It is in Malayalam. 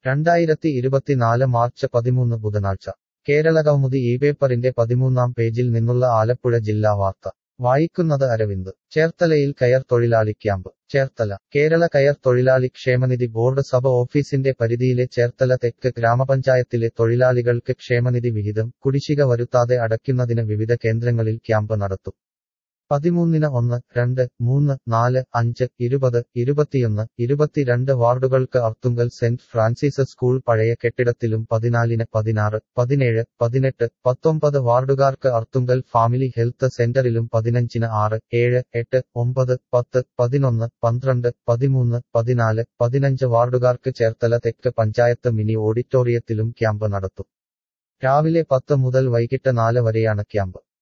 രണ്ടായിരത്തി ഇരുപത്തിനാല് മാർച്ച് പതിമൂന്ന് ബുധനാഴ്ച കേരള കൗമുദി ഈ പേപ്പറിന്റെ പതിമൂന്നാം പേജിൽ നിന്നുള്ള ആലപ്പുഴ ജില്ലാ വാർത്ത വായിക്കുന്നത് അരവിന്ദ് ചേർത്തലയിൽ കയർ തൊഴിലാളി ക്യാമ്പ് ചേർത്തല കേരള കയർ തൊഴിലാളി ക്ഷേമനിധി ബോർഡ് സഭ ഓഫീസിന്റെ പരിധിയിലെ ചേർത്തല തെക്ക് ഗ്രാമപഞ്ചായത്തിലെ തൊഴിലാളികൾക്ക് ക്ഷേമനിധി വിഹിതം കുടിശ്ശിക വരുത്താതെ അടയ്ക്കുന്നതിന് വിവിധ കേന്ദ്രങ്ങളിൽ ക്യാമ്പ് നടത്തും പതിമൂന്നിന് ഒന്ന് രണ്ട് മൂന്ന് നാല് അഞ്ച് ഇരുപത് ഇരുപത്തിയൊന്ന് ഇരുപത്തിരണ്ട് വാർഡുകൾക്ക് അർത്തുങ്കൽ സെന്റ് ഫ്രാൻസിസ് സ്കൂൾ പഴയ കെട്ടിടത്തിലും പതിനാലിന് പതിനാറ് പതിനേഴ് പതിനെട്ട് പത്തൊമ്പത് വാർഡുകാർക്ക് അർത്തുങ്കൽ ഫാമിലി ഹെൽത്ത് സെന്ററിലും പതിനഞ്ചിന് ആറ് ഏഴ് എട്ട് ഒമ്പത് പത്ത് പതിനൊന്ന് പന്ത്രണ്ട് പതിമൂന്ന് പതിനാല് പതിനഞ്ച് വാർഡുകാർക്ക് ചേർത്തല തെക്ക് പഞ്ചായത്ത് മിനി ഓഡിറ്റോറിയത്തിലും ക്യാമ്പ് നടത്തും രാവിലെ പത്ത് മുതൽ വൈകിട്ട് നാല് വരെയാണ് ക്യാമ്പ്